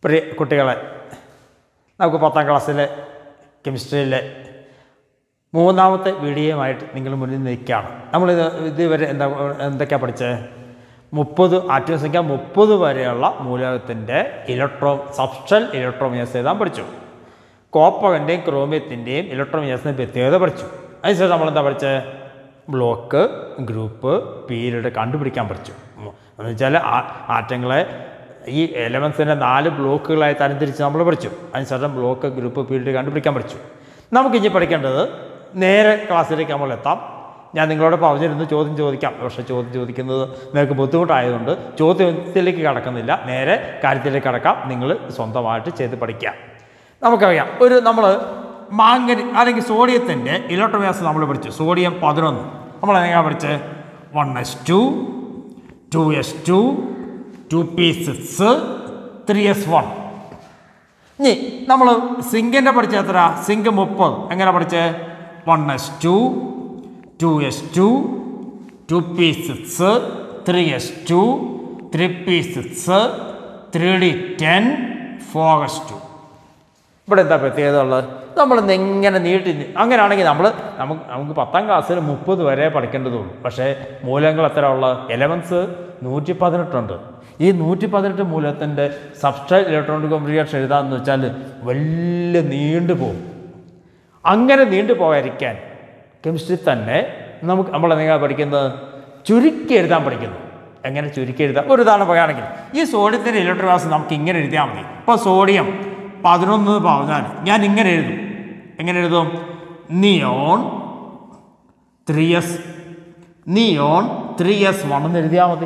പ്രിയ കുട്ടികളെ നമുക്ക് പത്താം ക്ലാസ്സിലെ കെമിസ്ട്രിയിലെ മൂന്നാമത്തെ വീഡിയോയുമായിട്ട് നിങ്ങൾ മുന്നിൽ നിൽക്കുകയാണ് നമ്മളിത് ഇതുവരെ എന്താ എന്തൊക്കെയാണ് പഠിച്ചത് മുപ്പത് ആറ്റം സംഖ്യ മുപ്പത് വരെയുള്ള മൂലകത്തിൻ്റെ ഇലക്ട്രോ സബ്സ്റ്റൽ ഇലക്ട്രോമിയസ് എഴുതാൻ പഠിച്ചു കോപ്പറിൻ്റെയും ക്രോമിയത്തിൻ്റെയും ഇലക്ട്രോമിയസിൻ്റെ പ്രത്യേകത പഠിച്ചു അതിനുശേഷം നമ്മളെന്താ പഠിച്ചത് ബ്ലോക്ക് ഗ്രൂപ്പ് പീരീഡ് കണ്ടുപിടിക്കാൻ പഠിച്ചു ഉം. എന്ന് വെച്ചാൽ ആ- ആറ്റങ്ങളെ ഈ എലമെൻസിൻ്റെ നാല് ബ്ലോക്കുകളായി തരംതിരിച്ച് നമ്മൾ പഠിച്ചു അതിനുശേഷം ബ്ലോക്ക് ഗ്രൂപ്പ് പീരീഡ് കണ്ടുപിടിക്കാൻ പഠിച്ചു നമുക്കിനി പഠിക്കേണ്ടത് നേരെ ക്ലാസ്സിലേക്ക് നമ്മൾ എത്താം ഞാൻ നിങ്ങളോട് പറഞ്ഞിരുന്നു ചോദ്യം ചോദിക്കാം പക്ഷേ ചോദ്യം ചോദിക്കുന്നത് നിങ്ങൾക്ക് ബുദ്ധിമുട്ടായതുകൊണ്ട് ചോദ്യത്തിലേക്ക് കടക്കുന്നില്ല നേരെ കാര്യത്തിലേക്ക് കടക്കാം നിങ്ങൾ സ്വന്തമായിട്ട് ചെയ്ത് പഠിക്കാം നമുക്കറിയാം ഒരു നമ്മൾ മാങ്കനി അല്ലെങ്കിൽ സോഡിയത്തിൻ്റെ ഇലക്ട്രോവ്യാസം നമ്മൾ പഠിച്ചു സോഡിയം പതിനൊന്ന് നമ്മൾ എങ്ങനെയാണ് പഠിച്ചത് one S two two S two two P six three S one ഇനി നമ്മൾ സിങ്കിൻ്റെ പഠിച്ച എത്ര സിങ്ക് മുപ്പത് എങ്ങനെ പഠിച്ചത് one S two two S two two P six three S two three P six three D ten four S two ഇവിടെ എന്താ പ്രത്യേകത ഉള്ളത് നമ്മൾ എങ്ങനെ നീട്ടി നി- അങ്ങനെയാണെങ്കിൽ നമ്മൾ നമുക്ക് നമുക്ക് പത്താം ക്ലാസ്സിൽ മുപ്പത് വരെ പഠിക്കേണ്ടതുള്ളൂ പക്ഷേ മൂലങ്ങൾ എത്ര ഉള്ളത് എലവൻസ് നൂറ്റി പതിനെട്ടുണ്ട് ഈ നൂറ്റി പതിനെട്ട് മൂലത്തിൻ്റെ സബ്സ്ട്രേറ്റ് ഇലക്ട്രോണിക് കോംപ്ലിക്കേഷൻ എഴുതാമെന്ന് വെച്ചാൽ വലിയ നീണ്ടു പോകും അങ്ങനെ നീണ്ടു പോകാതിരിക്കാൻ കെമിസ്ട്രി തന്നെ നമുക്ക് നമ്മൾ എങ്ങനെയാണ് പഠിക്കുന്നത് ചുരുക്കി എഴുതാൻ പഠിക്കുന്നു എങ്ങനെ ചുരുക്കി എഴുതാം ഒരു ഉദാഹരണം പറയുകയാണെങ്കിൽ ഈ സോഡിയത്തിൻ്റെ ഇലക്ട്രോവാസ് നമുക്ക് ഇങ്ങനെ എഴുതിയാൽ മതി ഇപ്പോൾ സോഡിയം പതിനൊന്ന് എന്ന് പറഞ്ഞാൽ ഞാൻ ഇങ്ങനെ എഴുതും എങ്ങനെ എഴുതും neon three S neon three S one എന്ന് എഴുതിയാൽ മതി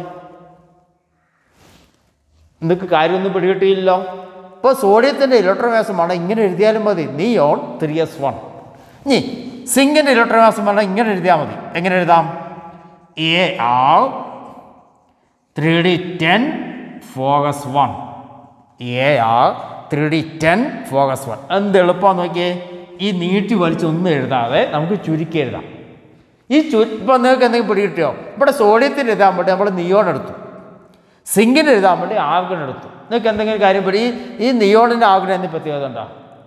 നിങ്ങൾക്ക് കാര്യമൊന്നും പിടികിട്ടിയില്ലോ ഇപ്പോൾ സോഡിയത്തിൻ്റെ ഇലക്ട്രോവാസമാണ് ഇങ്ങനെ എഴുതിയാലും മതി നിയോൺ ത്രീ എസ് വൺ ഇനി സിങ്കിൻ്റെ ഇലക്ട്രോവാസം വേണം ഇങ്ങനെ എഴുതിയാൽ മതി എങ്ങനെ എഴുതാം A R three D ten four S one A R three D ten four S one എന്ത് എളുപ്പമാണെന്ന് നോക്കിയേ ഈ നീട്ടി വലിച്ചൊന്നും എഴുതാതെ നമുക്ക് ചുരുക്കി എഴുതാം ഈ ചു ഇപ്പോൾ നിങ്ങൾക്ക് എന്തെങ്കിലും പിടികിട്ടിയോ ഇവിടെ സോഡിയത്തിന് എഴുതാൻ വേണ്ടി നമ്മൾ നിയോൺ എടുത്തു സിങ്കിന് എഴുതാൻ വേണ്ടി ആർഗൺ എടുത്തു നിങ്ങൾക്ക് എന്തെങ്കിലും കാര്യം പിടി ഈ നിയോണിൻ്റെ ആർഗൺ എന്ന് പ്രത്യേകത ഉണ്ടോ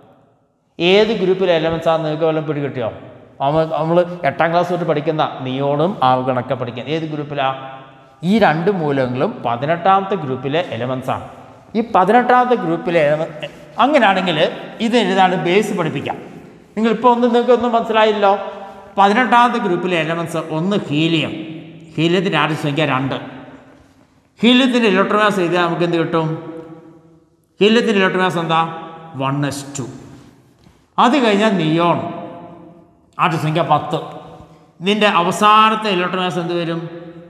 ഏത് ഗ്രൂപ്പിലെ എലമെൻസ് ആണ് നിങ്ങൾക്ക് വല്ലതും പിടികിട്ടിയോ നമ്മൾ നമ്മൾ എട്ടാം ക്ലാസ് തൊട്ട് പഠിക്കുന്ന നിയോണും ആർഗണൊക്കെ പഠിക്കുന്ന ഏത് ഗ്രൂപ്പിലാണ് ഈ രണ്ട് മൂലകങ്ങളും പതിനെട്ടാമത്തെ ഗ്രൂപ്പിലെ എലമെൻസ് ആണ് ഈ പതിനെട്ടാമത്തെ ഗ്രൂപ്പിലെ എലമെ അങ്ങനെയാണെങ്കിൽ ഇത് എഴുതാണ് ബേസ് പഠിപ്പിക്കാം നിങ്ങളിപ്പോൾ ഒന്നും നിങ്ങൾക്ക് ഒന്നും മനസ്സിലായില്ലോ പതിനെട്ടാമത്തെ ഗ്രൂപ്പിലെ എലമെൻസ് ഒന്ന് ഹീലിയം ഹീലിയത്തിൻ്റെ ആദ്യ സംഖ്യ രണ്ട് ഹീലിയത്തിൻ്റെ ഇലക്ട്രോമാസ് എഴുതിയാൽ നമുക്ക് എന്ത് കിട്ടും ഹീലിയത്തിൻ്റെ ഇലക്ട്രോമാസ് എന്താ വൺ എസ് ടു അത് കഴിഞ്ഞാൽ നിയോൺ ആദ്യ സംഖ്യ പത്ത് ഇതിൻ്റെ അവസാനത്തെ ഇലക്ട്രോമാസ് എന്ത് വരും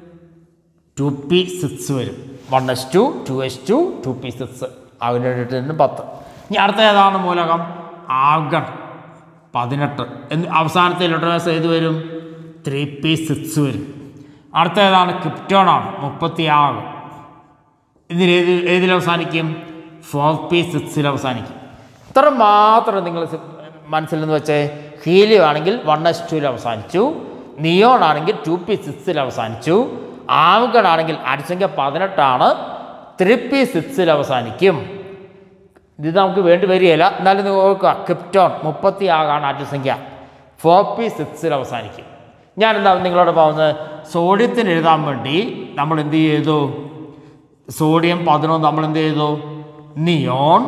ടു പി സിക്സ് വരും one S two two S two two P six അതിൻ്റെ പത്ത് ഇനി അടുത്ത ഏതാണ് മൂലകം ആഗൺ പതിനെട്ട് എന്ന് അവസാനത്തെ ഇലക്ട്രോമാസ് ഏത് വരും ത്രീ പി സിക്സ് വരും അടുത്ത ഏതാണ് ക്രിപ്റ്റോണാണ് മുപ്പത്തി ആറ് ഇതിന് ഏത് ഏതിൽ അവസാനിക്കും ഫോർ പി സിക്സിൽ അവസാനിക്കും ഇത്ര മാത്രം നിങ്ങൾ സി- മനസ്സിൽ നിന്ന് വെച്ചേ ഹീലിയോ ആണെങ്കിൽ വൺ എസ് ടുവിൽ അവസാനിച്ചു നിയോൺ ആണെങ്കിൽ ടു പി സിക്സിൽ അവസാനിച്ചു ആവുഗൺ ആണെങ്കിൽ അരിസംഖ്യ പതിനെട്ടാണ് ത്രീ പി സിക്സിൽ അവസാനിക്കും ഇത് നമുക്ക് വേണ്ടി വരികയില്ല എന്നാലും നിങ്ങൾ ഓർക്കുക ക്രിപ്റ്റോൺ മുപ്പത്തി ആറാണ് ആറ്റസംഖ്യ ഫോർ പി സിക്സിൽ അവസാനിക്കും ഞാൻ എന്താ നിങ്ങളോട് പറയുന്നത് സോഡിയത്തിന് എഴുതാൻ വേണ്ടി നമ്മൾ എന്ത് ചെയ്തു സോഡിയം പതിനൊന്ന് നമ്മൾ എന്ത് ചെയ്തു നിയോൺ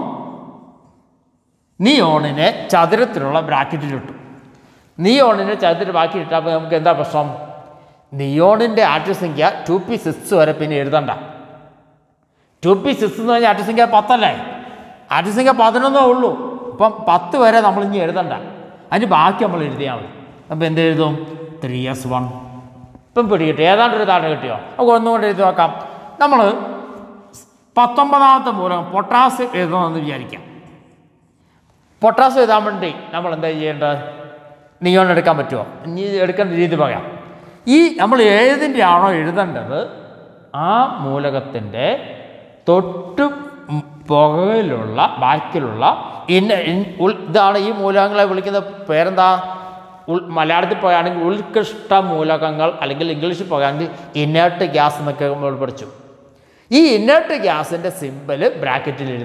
നിയോണിനെ ചതുരത്തിലുള്ള ബ്രാക്കറ്റിലിട്ടു നിയോണിനെ ചതുര ബ്രാക്കറ്റിൽ അപ്പോൾ നമുക്ക് എന്താ പ്രശ്നം നിയോണിൻ്റെ ആറ്റസംഖ്യ ടു പി സിക്സ് വരെ പിന്നെ എഴുതണ്ട ടു പി സിക്സ് എന്ന് പറഞ്ഞാൽ ആറ്റസംഖ്യ പത്തല്ലേ ആറ്റസംഖ്യ പതിനൊന്നേ ഉള്ളൂ ഇപ്പം പത്ത് വരെ നമ്മൾ ഇനി എഴുതണ്ട അതിന് ബാക്കി നമ്മൾ എഴുതിയാൽ മതി അപ്പം എന്ത് എഴുതും ത്രീ എസ് വൺ ഇപ്പം പിടികിട്ടി ഏതാണ്ട് ഒരു താഴെ കിട്ടിയോ നമുക്ക് ഒന്നുകൊണ്ട് എഴുതി നോക്കാം നമ്മൾ പത്തൊമ്പതാമത്തെ മൂലകം പൊട്ടാസ് എഴുതണമെന്ന് വിചാരിക്കാം പൊട്ടാസ് എഴുതാൻ വേണ്ടി നമ്മൾ എന്താ ചെയ്യേണ്ടത് നിയോൺ എടുക്കാൻ പറ്റുമോ ഇനി എടുക്കേണ്ട രീതി പറയാം ഈ നമ്മൾ ഏതിൻ്റെ ആണോ എഴുതേണ്ടത് ആ മൂലകത്തിൻ്റെ തൊട്ട് മ് പുറകിലുള്ള ബാക്കിലുള്ള ഇന്ന ഇൻ- ഉൾ ഇതാണ് ഈ മൂലകങ്ങളെ വിളിക്കുന്ന പേരെന്താ ഉൾ മലയാളത്തിൽ പറയുകയാണെങ്കിൽ ഉത്കൃഷ്ട മൂലകങ്ങൾ അല്ലെങ്കിൽ ഇംഗ്ലീഷിൽ പറയുകയാണെങ്കിൽ ഇനേർട്ട് ഗ്യാസ് എന്നൊക്കെ നമ്മൾ പഠിച്ചു ഈ ഇനേർട്ട് ഗ്യാസിൻ്റെ സിമ്പല് ബ്രാക്കറ്റിൽ എഴുതാം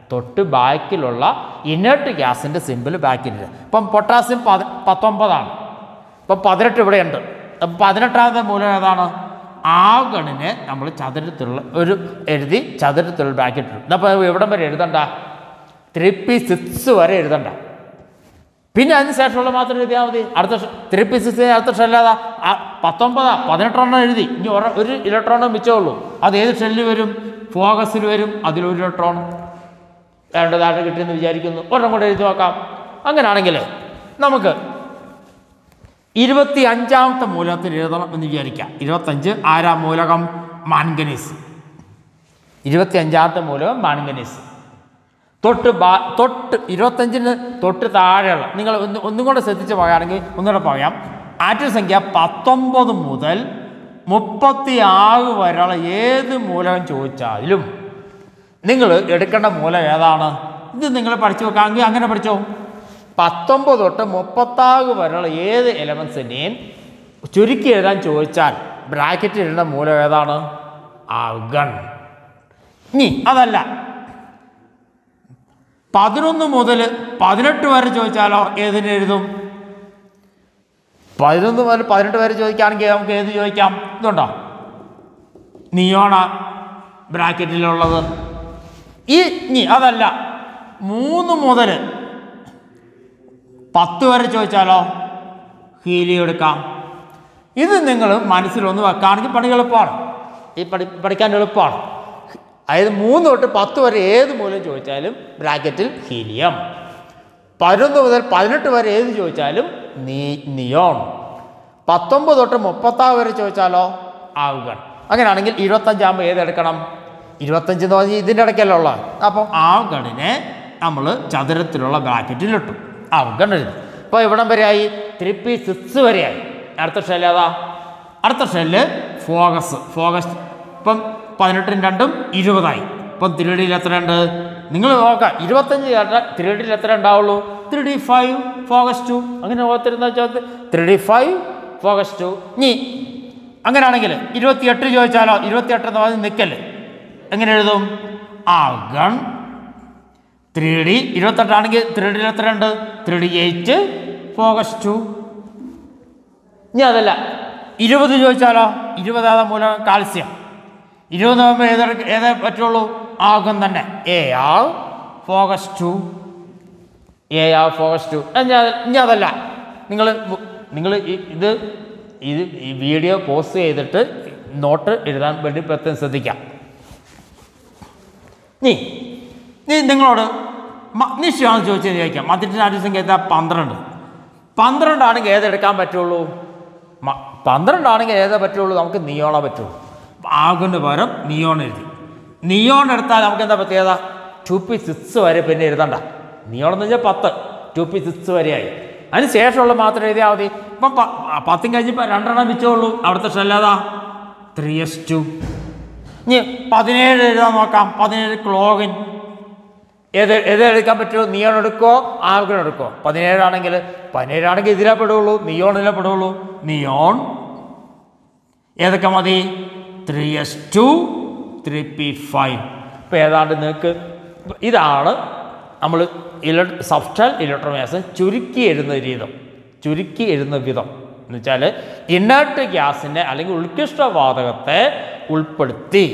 തൊട്ട് ബാക്കിലുള്ള ഇനേർട്ട് ഗ്യാസിൻ്റെ സിമ്പിൾ ബാക്കിലില്ല ഇപ്പം പൊട്ടാസ്യം പത് പത്തൊമ്പതാണ് ഇപ്പം പതിനെട്ട് ഇവിടെയുണ്ട് അപ്പം പതിനെട്ടാമത്തെ മൂലം ഏതാണ് ആഗണിനെ നമ്മൾ ചതുരത്തിലുള്ള ഒരു എഴുതി ചതുരത്തിലുള്ള ബ്രാക്കറ്റ് ഇട്ടു അപ്പോൾ എവിടം വരെ എഴുതണ്ട ത്രീ പി സിക്സ് വരെ എഴുതണ്ട പിന്നെ അതിന് ശേഷമുള്ള മാത്രം എഴുതിയാൽ മതി അടുത്ത ത്രീ പി സിക്സ് അടുത്ത ഷെല്ലാതാ പത്തൊമ്പതാ പതിനെട്ടെണ്ണം എഴുതി ഇനി ഒര ഒരു ഇലക്ട്രോണേ മിച്ചമുള്ളൂ അത് ഏത് ഷെല്ലിൽ വരും ഫോക്കസിൽ വരും അതിലൊരു ഇലക്ട്രോൺ രണ്ടതായിട്ട് കിട്ടിയെന്ന് വിചാരിക്കുന്നു ഒരെണ്ണം കൂടെ എഴുതി നോക്കാം അങ്ങനെയാണെങ്കിൽ നമുക്ക് ഇരുപത്തി അഞ്ചാമത്തെ മൂലകത്തിൽ എഴുതണം എന്ന് വിചാരിക്കാം ഇരുപത്തഞ്ച് ആരാം മൂലകം മാൻഗനീസ് ഇരുപത്തി അഞ്ചാമത്തെ മൂലകം മാൻഗനീസ് തൊട്ട് ബാ തൊട്ട് ഇരുപത്തഞ്ചിന് തൊട്ട് താഴെയുള്ള നിങ്ങൾ ഒന്ന് ഒന്നും കൂടെ ശ്രദ്ധിച്ച് പറയുകയാണെങ്കിൽ ഒന്നുകൂടെ പറയാം ആറ്റം സംഖ്യ പത്തൊമ്പത് മുതൽ മുപ്പത്തി ആറ് വരെയുള്ള ഏത് മൂലകം ചോദിച്ചാലും നിങ്ങൾ എടുക്കേണ്ട മൂലം ഏതാണ് ഇത് നിങ്ങൾ പഠിച്ചു വെക്കാമെങ്കിൽ അങ്ങനെ പഠിച്ചോ പത്തൊമ്പത് തൊട്ട് മുപ്പത്താറ് വരെയുള്ള ഏത് എലമെൻസിനെയും ചുരുക്കി എഴുതാൻ ചോദിച്ചാൽ ബ്രാക്കറ്റിൽ ഇടേണ്ട മൂലം ഏതാണ് ആഗൺ ഇനി അതല്ല പതിനൊന്ന് മുതൽ പതിനെട്ട് വരെ ചോദിച്ചാലോ ഏതിന് എഴുതും പതിനൊന്ന് മുതൽ പതിനെട്ട് വരെ ചോദിക്കുകയാണെങ്കിൽ നമുക്ക് ഏത് ചോദിക്കാം ഇതുണ്ടോ നിയോണ ബ്രാക്കറ്റിലുള്ളത് ഈ ഇനി അതല്ല മൂന്ന് മുതൽ പത്ത് വരെ ചോദിച്ചാലോ ഹീലിയം എടുക്കാം ഇത് നിങ്ങൾ മനസ്സിലൊന്ന് വെക്കുകയാണെങ്കിൽ പണി എളുപ്പമാണ് ഈ പഠി പഠിക്കാൻ എളുപ്പമാണ് അതായത് മൂന്ന് തൊട്ട് പത്ത് വരെ ഏത് മൂലം ചോദിച്ചാലും ബ്രാക്കറ്റിൽ ഹീലിയം പതിനൊന്ന് മുതൽ പതിനെട്ട് വരെ ഏത് ചോദിച്ചാലും നീ നിയോൺ പത്തൊമ്പത് തൊട്ട് മുപ്പത്താറ് വരെ ചോദിച്ചാലോ ആവുകൺ അങ്ങനെയാണെങ്കിൽ ഇരുപത്തഞ്ചാകുമ്പോൾ ഏതെടുക്കണം ഇരുപത്തഞ്ച് എന്ന് പറഞ്ഞാൽ ഇതിൻ്റെ ഇടയ്ക്കല്ല ഉള്ളത് അപ്പം ആവുകണിനെ നമ്മൾ ചതുരത്തിലുള്ള ബ്രാക്കറ്റിലിട്ടു ആവുകൺ എഴുതി ഇപ്പോൾ ഇവിടം വരെയായി ത്രീ പി സിക്സ് വരെയായി അടുത്ത ഷെല്ല് ഏതാ അടുത്ത ഷെല്ല് ഫോഗസ് ഫോഗസ് ഇപ്പം പതിനെട്ടും രണ്ടും ഇരുപതായി ഇപ്പം ത്രീ ഡിയിൽ എത്രയുണ്ട് നിങ്ങൾ നോക്കാം ഇരുപത്തഞ്ച് ത്രീ ഡിയിൽ എത്ര ഉണ്ടാവുള്ളൂ three D five four S two അങ്ങനെ ഓർത്തിരുന്ന ചോദ്യത്തിൽ three D five four S two ഇനി അങ്ങനെയാണെങ്കിൽ ഇരുപത്തിയെട്ട് ചോദിച്ചാലോ ഇരുപത്തിയെട്ട് എന്ന് പറഞ്ഞ് നിൽക്കല് എങ്ങനെ എഴുതും ആ ഗൺ ത്രീ ഡി ഇരുപത്തെട്ടാണെങ്കിൽ ത്രീ ഡിയിൽ എത്ര ഉണ്ട് three D eight four S two ഇനി അതല്ല ഇരുപത് ചോദിച്ചാലോ ഇരുപതാം മൂലം കാൽസ്യം ഇരുപത് ആകുമ്പോൾ ഏത് ഏതേ പറ്റുള്ളൂ ആകും തന്നെ A R four S two A R four S two ഇനി അതല്ല നിങ്ങൾ നിങ്ങൾ ഇത് ഇത് ഈ വീഡിയോ പോസ്റ്റ് ചെയ്തിട്ട് നോട്ട് എഴുതാൻ വേണ്ടി പ്രത്യേകം ശ്രദ്ധിക്കാം നീ നീ നിങ്ങളോട് മഗ്നീഷ്യമാണെന്ന് ചോദിച്ചത് ചോദിക്കാം മധ്യത്തിൻ്റെ ആദ്യസംഖ്യ എന്താ പന്ത്രണ്ട് പന്ത്രണ്ടാണെങ്കിൽ ഏതെടുക്കാൻ പറ്റുള്ളൂ മ- പന്ത്രണ്ടാണെങ്കിൽ ഏതേ പറ്റുള്ളൂ നമുക്ക് നിയോണ പറ്റുള്ളൂ ആകുന്ന പകരം നിയോൺ എഴുതി നിയോൺ എടുത്താൽ നമുക്ക് എന്താ പ്രത്യേകത ടു പി സിക്സ് വരെ പിന്നെ എഴുതണ്ട നിയോൺ എന്ന് വെച്ചാൽ പത്ത് ടു പി സിക്സ് വരെയായി അതിന് ശേഷമുള്ള മാത്രം എഴുതിയാൽ മതി ഇപ്പം പ- പത്തും കഴിഞ്ഞപ്പോൾ രണ്ടെണ്ണം വെച്ചോളൂ അവിടുത്തെ ഷെല്ലേതാ ത്രീ എസ് ടു ഇനി പതിനേഴ് എഴുതാൻ നോക്കാം പതിനേഴ് ക്ലോഗിൻ ഏത് ഏത് എടുക്കാൻ പറ്റുമോ നിയോൺ എടുക്കോ ആർഗൺ എടുക്കോ പതിനേഴാണെങ്കിൽ പതിനേഴാണെങ്കിൽ ഇതിലേ പെടുള്ളൂ നിയോണിലേ പെടുള്ളൂ നിയോൺ ഏതൊക്കെ മതി three S two three P five ഇപ്പോൾ ഏതാണ്ട് നിങ്ങൾക്ക് ഇതാണ് നമ്മൾ ഇല സബ്സ്റ്റൽ ഇലക്ട്രോമാസ് ചുരുക്കി എഴുതുന്ന രീതം ചുരുക്കി എഴുതുന്ന വിധം എന്ന് വെച്ചാൽ ഇന്നേർട്ട് ഗ്യാസിനെ അല്ലെങ്കിൽ ഉത്കൃഷ്ടവാതകത്തെ ഉൾപ്പെടുത്തി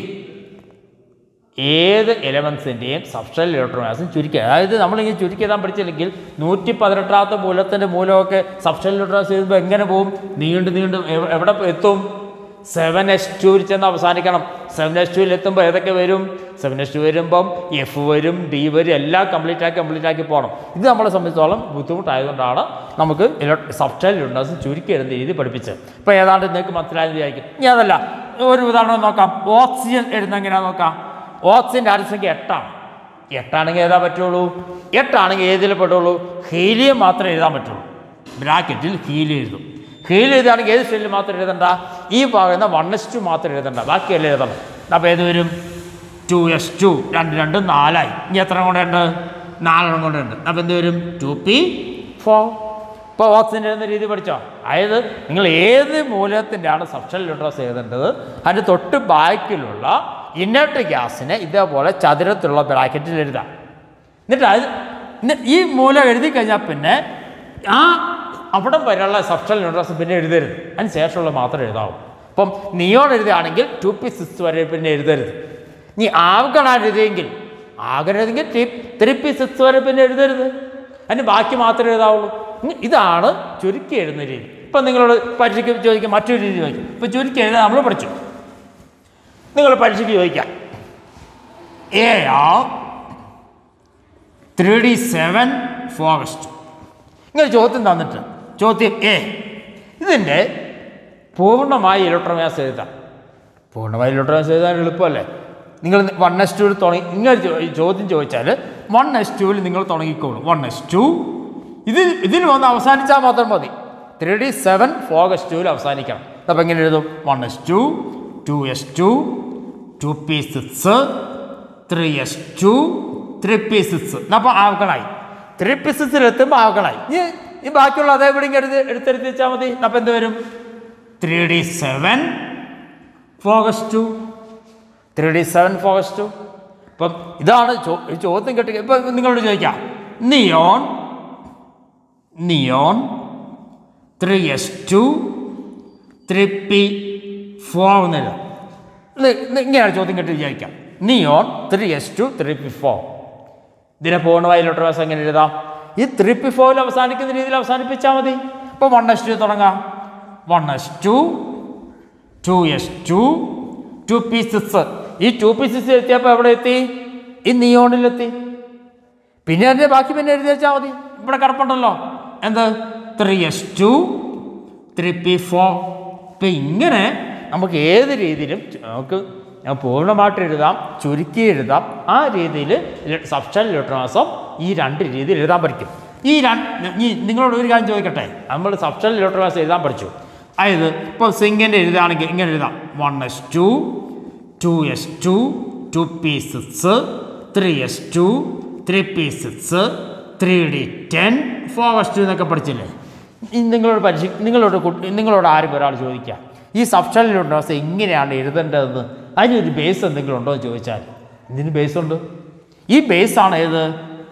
ഏത് എലമെൻസിൻ്റെയും സബ്സ്റ്റൽ ഇലക്ട്രോമാസും ചുരുക്കി അതായത് നമ്മളിങ്ങനെ ചുരുക്കി എഴുതാൻ പഠിച്ചില്ലെങ്കിൽ നൂറ്റി പതിനെട്ടാമത്തെ മൂലത്തിൻ്റെ മൂലമൊക്കെ സബ്സ്റ്റൽ ഇലക്ട്രോമാസ് എഴുതുമ്പോൾ എങ്ങനെ പോകും നീണ്ട് നീണ്ട് എവ- എവിടെ എത്തും സെവൻ എസ് ടുവിൽ ചെന്ന് അവസാനിക്കണം സെവൻ എസ് ടുവിൽ എത്തുമ്പോൾ ഏതൊക്കെ വരും സെവൻ എസ് ടു വരുമ്പം എഫ് വരും ഡി വരും എല്ലാം കംപ്ലീറ്റ് ആക്കി കംപ്ലീറ്റ് ആക്കി പോകണം ഇത് നമ്മളെ സംബന്ധിച്ചോളം ബുദ്ധിമുട്ടായതുകൊണ്ടാണ് നമുക്ക് സബ്സ്റ്റൈൽ ഇൻഡസ് ചുരുക്കി എഴുതുന്ന രീതി പഠിപ്പിച്ചത് ഇപ്പോൾ ഏതാണ്ട് നിങ്ങൾക്ക് മനസ്സിലായെന്ന് വിചാരിക്കും ഇനി അതല്ല ഒരു ഉദാഹരണം നോക്കാം ഓക്സിജൻ എഴുതുന്ന എങ്ങനെയാണെന്ന് നോക്കാം ഓക്സിജൻ്റെ ആദ്യസംഖ്യ എട്ടാണ് എട്ടാണെങ്കിൽ ഏതാ പറ്റുള്ളൂ എട്ടാണെങ്കിൽ ഏതിൽ പെട്ടുള്ളൂ ഹീലിയം മാത്രമേ എഴുതാൻ പറ്റുള്ളൂ ബ്രാക്കറ്റിൽ ഹീലിയം എഴുതും ഹീലിയം എഴുതുകയാണെങ്കിൽ ഏത് സ്റ്റൈലിൽ മാത്രം എഴുതണ്ട ഈ പറയുന്ന വൺ എസ് ടു മാത്രം എഴുതണ്ട ബാക്കിയെല്ലാം എഴുതണം അപ്പോൾ ഏത് വരും ടു എസ് ടു രണ്ട് രണ്ട് നാലായി ഇനി എത്ര കൊണ്ടുണ്ട് നാലെണ്ണം കൊണ്ടുണ്ട് അപ്പോൾ എന്ത് വരും ടു പി ഫോർ ഇപ്പോൾ ഓക്സിജൻ എഴുതുന്ന രീതി പഠിച്ചോ അതായത് നിങ്ങൾ ഏത് മൂലകത്തിൻ്റെയാണ് സബ്സ്റ്റൽ ലിട്രസ് എഴുതേണ്ടത് അതിൻ്റെ തൊട്ട് ബാക്കിലുള്ള ഇന്നേർട്ട് ഗ്യാസിനെ ഇതേപോലെ ചതുരത്തിലുള്ള ബ്രാക്കറ്റിൽ എഴുതാം എന്നിട്ട് അത് ഇന്ന- ഈ മൂലം എഴുതി കഴിഞ്ഞാൽ പിന്നെ ആ അവിടം വരെയുള്ള സബ്സ്റ്റൽ ന്യൂട്രസ് പിന്നെ എഴുതരുത് അതിന് ശേഷമുള്ള മാത്രം എഴുതാവൂ അപ്പം നിയോൺ എഴുതുകയാണെങ്കിൽ ടു പി സിക്സ് വരെ പിന്നെ എഴുതരുത് നീ ആകണാണ് എഴുതിയെങ്കിൽ ആകരുതെങ്കിൽ ത്രീ പി സിക്സ് വരെ പിന്നെ എഴുതരുത് അതിന് ബാക്കി മാത്രമേ എഴുതാവുള്ളൂ ഇനി ഇതാണ് ചുരുക്കി എഴുതുന്ന രീതി ഇപ്പം നിങ്ങളോട് പരീക്ഷയ്ക്ക് ചോദിക്കാം മറ്റൊരു രീതി ചോദിക്കും ഇപ്പം ചുരുക്കി എഴുതാൻ നമ്മൾ പഠിച്ചു നിങ്ങൾ പരീക്ഷയ്ക്ക് ചോദിക്കാം A R three D seven four S ഇങ്ങനെ ചോദ്യം തന്നിട്ട് ചോദ്യം എ ഇതിൻ്റെ പൂർണ്ണമായ ഇലക്ട്രോമാസ് എഴുതാം പൂർണ്ണമായ ഇലക്ട്രോമാസ് എഴുതാൻ എളുപ്പമല്ലേ നിങ്ങൾ വൺ എസ് ടുവിൽ തുടങ്ങി ഇങ്ങനെ ചോ- ഈ ചോദ്യം ചോദിച്ചാൽ വൺ എസ് ടുവിൽ നിങ്ങൾ തുടങ്ങിക്കോളും വൺ എസ് ടു ഇതിൽ ഇതിൽ വന്ന് അവസാനിച്ചാൽ മാത്രം മതി ത്രീ ഡി സെവൻ ഫോഗസ് ടുവിൽ അവസാനിക്കണം അപ്പോൾ എങ്ങനെ എഴുതും one S two two S two two P six three S two three P six അപ്പോൾ ആവകളായി ത്രീ പി സിക്സിൽ എത്തുമ്പോൾ ആവകളായി ഈ ഈ ബാക്കിയുള്ള അതേ ഇവിടെ എടുത്ത് എടുത്തെടുത്ത് വെച്ചാൽ മതി അപ്പോൾ എന്ത് വരും three D seven four S two three D seven four S two ഇപ്പം ഇതാണ് ചോ ഈ ചോദ്യം കേട്ടി ഇപ്പം നിങ്ങളോട് ചോദിക്കാം neon neon three S two three P four എന്നെഴുതാം ഇത് ഇത് ഇങ്ങനെയാണ് ചോദ്യം കേട്ട് വിചാരിക്കാം neon three S two three P four ഇതിനെ പൂർണ്ണമായി ഇലക്ട്രോമാസ് എങ്ങനെ എഴുതാം ഈ ത്രീ പി ഫോറിൽ അവസാനിക്കുന്ന രീതിയിൽ അവസാനിപ്പിച്ചാൽ മതി ഇപ്പോൾ വൺ എസ് ടു തുടങ്ങാം one S two two S two two P six ഈ ടു പി സിക്സ് എത്തിയപ്പോൾ എവിടെ എത്തി ഈ നിയോണിലെത്തി പിന്നെ അതിൻ്റെ ബാക്കി പിന്നെ എഴുതി വെച്ചാൽ മതി ഇവിടെ കിടപ്പുണ്ടല്ലോ എന്ത് three S two three P four ഇപ്പം ഇങ്ങനെ നമുക്ക് ഏത് രീതിയിലും ചു- നമുക്ക് ഞാൻ പൂർണ്ണമായിട്ട് എഴുതാം ചുരുക്കി എഴുതാം ആ രീതിയിൽ സബ്സ്റ്റൽ ഇലക്ട്രോമാസം ഈ രണ്ട് രീതിയിൽ എഴുതാൻ പഠിക്കും ഈ രണ്ട് ഈ നിങ്ങളോട് ഒരു കാര്യം ചോദിക്കട്ടെ നമ്മൾ സബ്സ്റ്റൽ ഇലക്ട്രോമാസം എഴുതാൻ പഠിച്ചു അതായത് ഇപ്പോൾ സിങ്കിൻ്റെ എഴുതുകയാണെങ്കിൽ ഇങ്ങനെ എഴുതാം one S two two S two two P six three S two three P six three D ten four S two എന്നൊക്കെ പഠിച്ചില്ലേ ഈ നിങ്ങളോട് പരിശീ നിങ്ങളോട് കുട്ടി നിങ്ങളോട് ആരും ഒരാൾ ചോദിക്കാം ഈ സബ്സ്റ്റലിലുണ്ടോ എങ്ങനെയാണ് എഴുതേണ്ടതെന്ന് അതിനൊരു ബേസ് എന്തെങ്കിലും ഉണ്ടോ എന്ന് ചോദിച്ചാൽ ഇതിന് ബേസ് ഉണ്ട് ഈ ബേസാണ് ഏത്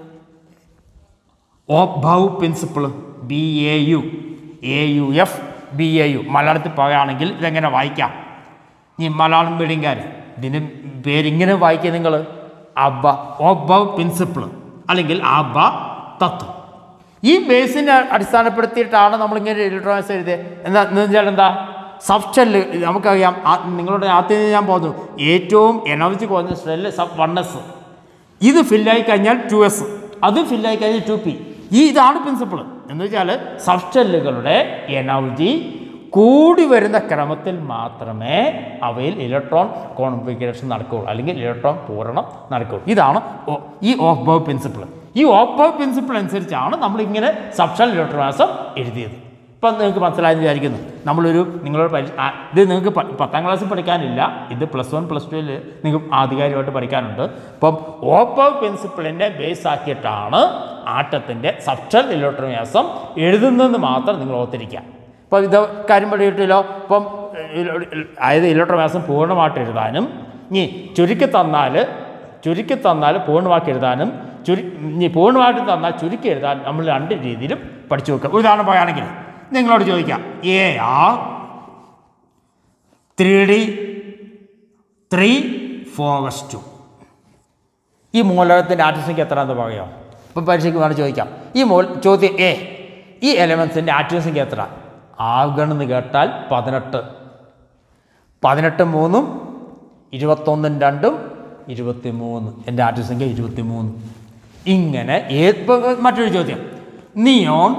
Aufbau principle B A U A U F B A U മലയാളത്തിൽ പറയുകയാണെങ്കിൽ ഇതെങ്ങനെ വായിക്കാം ഈ മലയാളം മീഡിയംകാർ ഇതിന് പേരിങ്ങനെ വായിക്കുക നിങ്ങൾ അബ്ബ ഓബ്ഭവ് പ്രിൻസിപ്പിൾ അല്ലെങ്കിൽ അബ്ബ തത്വം ഈ ബേസിനെ അടിസ്ഥാനപ്പെടുത്തിയിട്ടാണ് നമ്മളിങ്ങനെ ഇലക്ട്രോണിക്സ് എഴുതിയത് എന്താ എന്ന് വെച്ചാൽ എന്താ സബ്സ്റ്റെല്ല് നമുക്കറിയാം ആ- നിങ്ങളുടെ ആദ്യം ഞാൻ പറഞ്ഞു ഏറ്റവും എനർജി കുറഞ്ഞ സ്റ്റെല്ല് സബ് വൺ എസ് ഇത് ഫില്ലായി കഴിഞ്ഞാൽ ടു എസ് അത് ഫില്ലായി കഴിഞ്ഞാൽ ടു പി ഈ ഇതാണ് പ്രിൻസിപ്പിൾ എന്ന് വെച്ചാൽ സബ്സ്റ്റെല്ലുകളുടെ എനർജി കൂടി വരുന്ന ക്രമത്തിൽ മാത്രമേ അവയിൽ ഇലക്ട്രോൺ കോൺഫിഗറേഷൻ നടക്കുകയുള്ളൂ അല്ലെങ്കിൽ ഇലക്ട്രോൺ പൂരണം നടക്കുകയുള്ളൂ ഇതാണ് ഓ- ഈ ഓഫ് ബർവ് പ്രിൻസിപ്പിൾ ഈ ഓഫ് ബർവ് പ്രിൻസിപ്പിൾ അനുസരിച്ചാണ് നമ്മളിങ്ങനെ സബ്സ്റ്റൽ ഇലക്ട്രോണാസം എഴുതിയത് ഇപ്പം നിങ്ങൾക്ക് മനസ്സിലായെന്ന് വിചാരിക്കുന്നു നമ്മളൊരു നിങ്ങളോട് പരി ആ, ഇത് നിങ്ങൾക്ക് പ- പത്താം ക്ലാസ്സിൽ പഠിക്കാനില്ല ഇത് പ്ലസ് വൺ പ്ലസ് ടുവിൽ നിങ്ങൾക്ക് ആധികാരികമായിട്ട് പഠിക്കാനുണ്ട് അപ്പം ഓപ്പർ പ്രിൻസിപ്പിളിൻ്റെ ബേസ് ആക്കിയിട്ടാണ് ആട്ടത്തിൻ്റെ സബ്സ്റ്റൽ ഇലക്ട്രോണിയാസം എഴുതുന്നതെന്ന് മാത്രം നിങ്ങൾ ഓർത്തിരിക്കുക ഇപ്പോൾ ഇത് കാര്യം പഠിയിട്ടില്ലോ ഇപ്പം ഇല- ഇല- അതായത് ഇലക്ട്രോമാസം പൂർണ്ണമായിട്ട് എഴുതാനും ഇനി ചുരുക്കി തന്നാൽ ചുരുക്കി തന്നാൽ പൂർണ്ണമാക്കി എഴുതാനും ചുരു ഇനി പൂർണ്ണമായിട്ട് തന്നാൽ ചുരുക്കി എഴുതാൻ നമ്മൾ രണ്ട് രീതിയിലും പഠിച്ചു വെക്കാം ഉദാഹരണം പറയുകയാണെങ്കിൽ നിങ്ങളോട് ചോദിക്കാം A R three D three four S two ഈ മൂലകത്തിൻ്റെ ആറ്റംസിക്ക് എത്ര എന്ന് പറയാം ഇപ്പം പരീക്ഷയ്ക്ക് വേണം ചോദിക്കാം ഈ മൂല ചോദ്യം എ ഈ എലമെൻസിൻ്റെ ആറ്റംസിക്ക് എത്ര ആകണമെന്ന് കേട്ടാൽ പതിനെട്ട് പതിനെട്ട് മൂന്നും ഇരുപത്തൊന്നും രണ്ടും ഇരുപത്തി മൂന്ന് എൻ്റെ ആറ്റം സംഖ്യ ഇരുപത്തി മൂന്ന് ഇങ്ങനെ ഏത് ഇപ്പം മറ്റൊരു ചോദ്യം neon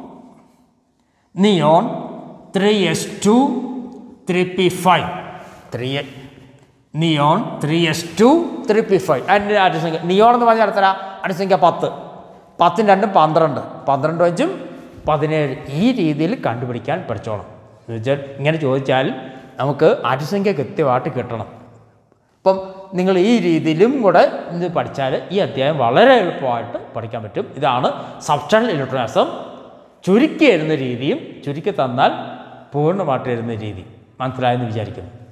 neon three S two three P five three neon three S two three P five അതിൻ്റെ ആറ്റസംഖ്യ നിയോൺ എന്ന് പറഞ്ഞാൽ എത്ര ആറ്റസംഖ്യ പത്ത് പത്തും രണ്ടും പന്ത്രണ്ട് പന്ത്രണ്ട് അഞ്ചും പതിനേഴ് ഈ രീതിയിൽ കണ്ടുപിടിക്കാൻ പഠിച്ചോണം എന്ന് വെച്ചാൽ ഇങ്ങനെ ചോദിച്ചാൽ നമുക്ക് ആറ്റസംഖ്യ കൃത്യമായിട്ട് കിട്ടണം അപ്പം നിങ്ങൾ ഈ രീതിയിലും കൂടെ ഇത് പഠിച്ചാൽ ഈ അധ്യായം വളരെ എളുപ്പമായിട്ട് പഠിക്കാൻ പറ്റും ഇതാണ് സബ്സ്റ്റൽ ഇലക്ട്രോണിസം ചുരുക്കി എഴുതുന്ന രീതിയും ചുരുക്കി തന്നാൽ പൂർണ്ണമായിട്ട് എഴുതുന്ന രീതി മനസ്സിലായെന്ന് വിചാരിക്കുന്നു